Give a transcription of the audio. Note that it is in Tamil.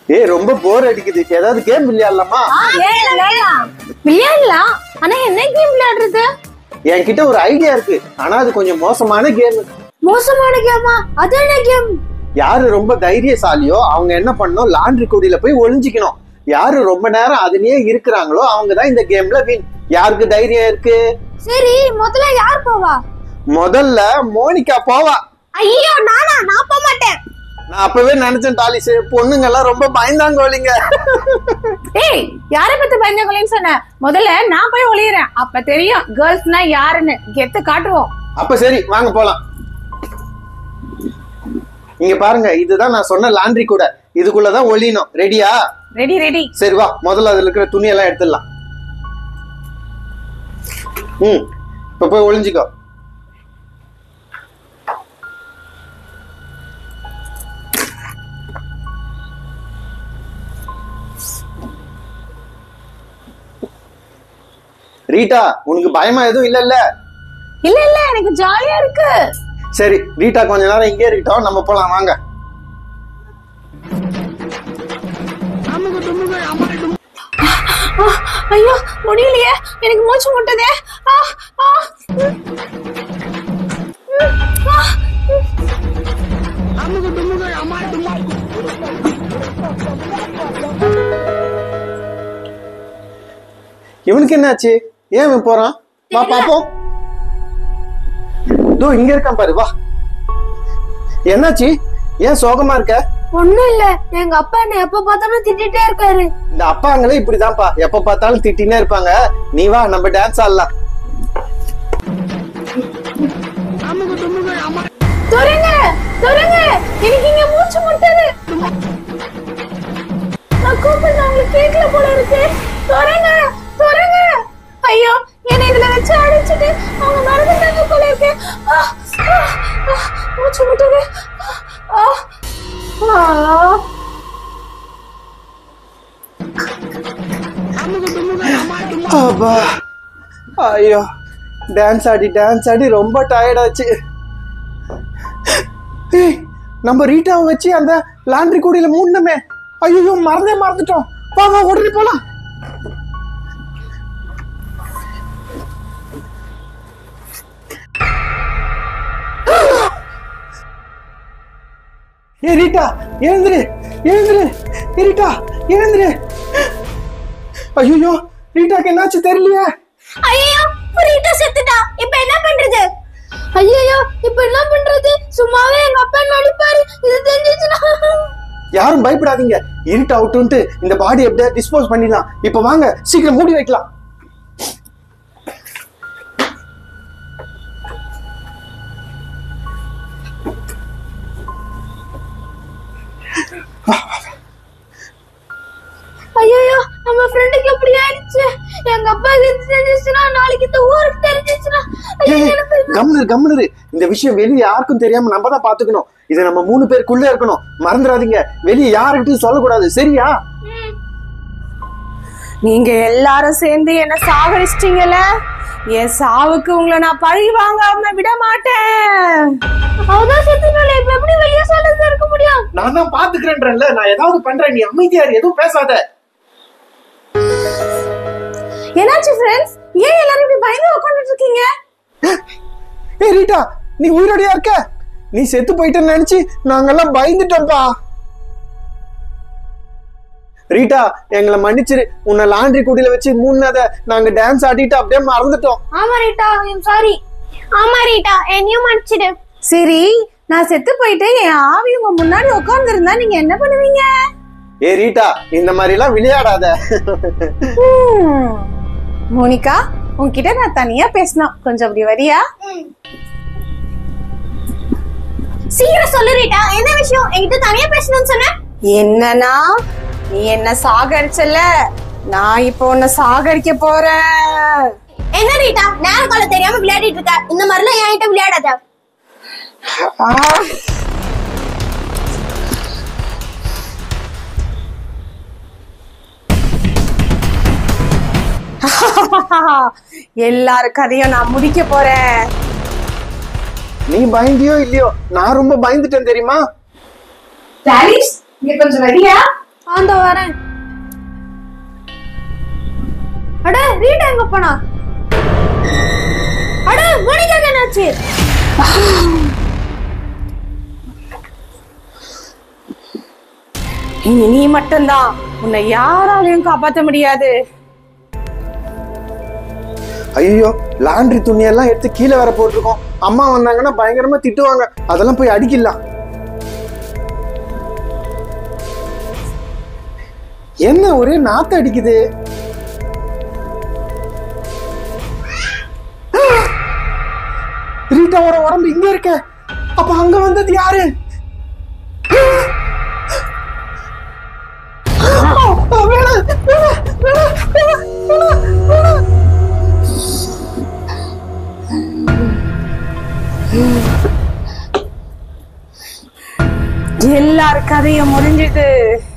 ஏய் ரொம்ப போர் அடிக்குது ஏதாவது கேம் விளையாடலாமா விளையாடலாம் ஆனா என்ன கேம் விளையாடுறது என்கிட்ட ஒரு ஐடியா இருக்கு ஆனா அது கொஞ்சம் மோசமான கேம் மோசமான கேமா அது என்ன கேம் யாரு ரொம்ப தைரியசாலியோ அவங்க என்ன பண்ணணும் லாண்ட்ரி கூடியில போய் ஒளிஞ்சிக்கணும் யாரு ரொம்ப நேரம் அதுலயே இருக்கிறாங்களோ அவங்க தான் இந்த கேம்ல வின் யாருக்கு தைரியம் இருக்கு சரி முதல்ல யார் போவா முதல்ல மோனிகா போவா ஐயோ நானா நான் போக மாட்டேன் நான் அப்பவே நினைச்சேன் டாலிஸ் பொண்ணுங்க எல்லாம் ரொம்ப பயந்தாங்கோலிங்க ஏய் யார பத்தி பயந்தவங்களேன்னு சொன்ன முதல்ல நான் போய் ஒளியறேன் அப்ப தெரியும் கேர்ள்ஸ்னா யாருன்னு கெத்து காட்டுவோம் அப்ப சரி வாங்க போலாம் இங்க பாருங்க இதுதான் நான் சொன்ன லாண்ட்ரி கூட இதுக்குள்ளதான் ஒளியணும் ரெடியா ரெடி ரெடி சரி வா முதல்ல அதுல இருக்கிற துணி எல்லாம் எடுத்துடலாம் ம் இப்ப போய் ஒளிஞ்சுக்கோ ரீட்டா உனக்கு பயமா எதுவும் இல்லல்ல இல்ல இல்ல எனக்கு ஜாலியா இருக்கு சரி ரீட்டா கொஞ்ச நேரம் இங்கே இருக்கட்டும் நம்ம போலாம் வாங்க ஆ, ஐயோ முடியலையே எனக்கு மூச்சு முட்டுதே ஆ, ஆ, ம். ம், ஆ, ம். இவனுக்கு என்னாச்சு ஏன் இவன் போறான் வா பாப்போம் தோ இங்க இருக்கான் பாரு வா என்னாச்சு ஏன் சோகமா இருக்க ஒண்ணும் இல்ல எங்க அப்பா என்ன எப்ப பார்த்தாலும் திட்டிட்டே இருக்காரு இந்த அப்பாங்களே இப்படிதான்ப்பா எப்ப பார்த்தாலும் திட்டினே இருப்பாங்க நீ வா நம்ம டான்ஸ் ஆடலாம் துறங்க துறங்க எனக்கு இங்க மூச்சு முட்டுது நான் கூப்பிட்டு அவங்களுக்கு கேட்கல போல இருக்கு துறங்க துறங்க ஐயோ என்னை இதுல வச்சு அடிச்சிட்டு அவங்க மறந்துட்டாங்க போல இருக்கு ஆ, ஆ, ஆ, மூச்சு முட்டுது ஆ, ஆ. அப்பா ஐயோ டான்ஸ் ஆடி டான்ஸ் ஆடி ரொம்ப டயர்ட் ஆச்சு ஏய், நம்ம ரீட்டாவை வச்சு அந்த லாண்ட்ரி கூடையில மூடணுமே ஐயோ மறந்தே மறந்துட்டோம் வா வா உடனே போலாம் ஏ ரீட்டா எழுந்துரு எழுந்துரு ஏ ரீட்டா எழுந்துரு ஐயோ ரீட்டாக்கு என்னாச்சு தெரியலையே ஐயோ ரீட்டா செத்துட்டா இப்ப என்ன பண்றது ஐயோ இப்ப என்ன பண்றது சும்மாவே எங்க அப்பா நடிப்பாரு இது தெரிஞ்சிச்சுனா யாரும் பயப்படாதீங்க இருட்டு அவுட்டுன்ட்டு இந்த பாடி எப்படியா டிஸ்போஸ் பண்ணிடலாம் இப்ப வாங்க சீக்கிரம் மூடி வைக்கலாம் ஐயோ நம்ம ஃப்ரெண்டுக்கு எப்படி ஆயிடுச்சு எங்க அப்பா இது தெரிஞ்சிச்சுனா நாளைக்கு இந்த ஊருக்கு தெரிஞ்சிச்சுனா ஐயோ, எனக்கு கம்னரு கம்னரு இந்த விஷயம் வெளியே யாருக்கும் தெரியாம நம்ம தான் பாத்துக்கணும் இது நம்ம மூணு பேருக்குள்ள இருக்கணும் மறந்துடாதீங்க வெளியே யாருக்கிட்டையும் சொல்லக்கூடாது சரியா நீங்க எல்லாரும் சேர்ந்து என்ன சாகடிச்சிட்டீங்கல்ல என் சாவுக்கு உங்களை நான் பழி வாங்காம விட மாட்டேன் அவதான் செத்துனால இப்ப எப்படி வெளியே சொல்றது இருக்க முடியும் நான் தான் பாத்துக்கிறேன்றேன்ல நான் ஏதாவது பண்றேன் நீ அமைதியா இரு, எதுவும் பேசாத என்னாச்சு ஃப்ரெண்ட்ஸ் ஏன் எல்லாரும் இப்படி பயந்து உட்காந்துட்டு இருக்கீங்க ஏ ரீட்டா நீ உயிரோடையா இருக்க நீ செத்து போயிட்டேன்னு நினைச்சு நாங்கெல்லாம் பயந்துட்டோம்ப்பா ரீட்டா எங்களை மன்னிச்சிரு உன்னை லாண்ட்ரி குடியில வச்சு மூணாத நாங்க டான்ஸ் ஆடிட்டு அப்படியே மறந்துட்டோம் ஆமா ரீட்டா ஐம் சாரி ஆமா ரீட்டா என்னையும் மன்னிச்சிடு சரி நான் செத்து போயிட்டு என் ஆவி உங்க முன்னாடி உட்கார்ந்து இருந்தா நீங்க என்ன பண்ணுவீங்க ஏ ரீட்டா இந்த மாதிரி எல்லாம் விளையாடாத ஹம். மோனிகா உன்கிட்ட நான் தனியா பேசணும் கொஞ்சம் அப்படி வரியா சீக்கிரம் சொல்லு ரீட்டா என்ன விஷயம் என்கிட்ட தனியா பேசணும்னு சொன்ன என்னன்னா நீ என்ன சாகடிச்சல நான் இப்போ உன்னை சாகடிக்க போறேன் என்ன ரீட்டா நேரம் கால தெரியாம விளையாடிட்டு இருக்க இந்த மாதிரிலாம் என்கிட்ட விளையாடாத எல்லாரு கதையும் நான் முடிக்க போறேன் நீ பயந்தியோ இல்லையோ நான் ரொம்ப பயந்துட்டேன் தெரியுமா டாலிஸ் இங்க கொஞ்சம் வரியா அந்த வரேன் அட ரீட்டா எங்க போனா அட மணிக்கா என்னாச்சு இனி நீ மட்டும்தான் உன்னை யாராலையும் காப்பாத்த முடியாது ஐயோ லாண்ட்ரி துணியெல்லாம் எடுத்து கீழே வேற போட்டிருக்கோம் அம்மா வந்தாங்கன்னா பயங்கரமா திட்டுவாங்க அதெல்லாம் போய் அடிக்கலாம் என்ன ஒரே நாத்து அடிக்குது ரீட்டாவோட உடம்பு இங்க இருக்க அப்ப அங்க வந்தது யாரு வேணாம், வேணாம், வேணாம், வேணாம், வேணாம், வேணாம். எல்லார் கதையும் முடிஞ்சுது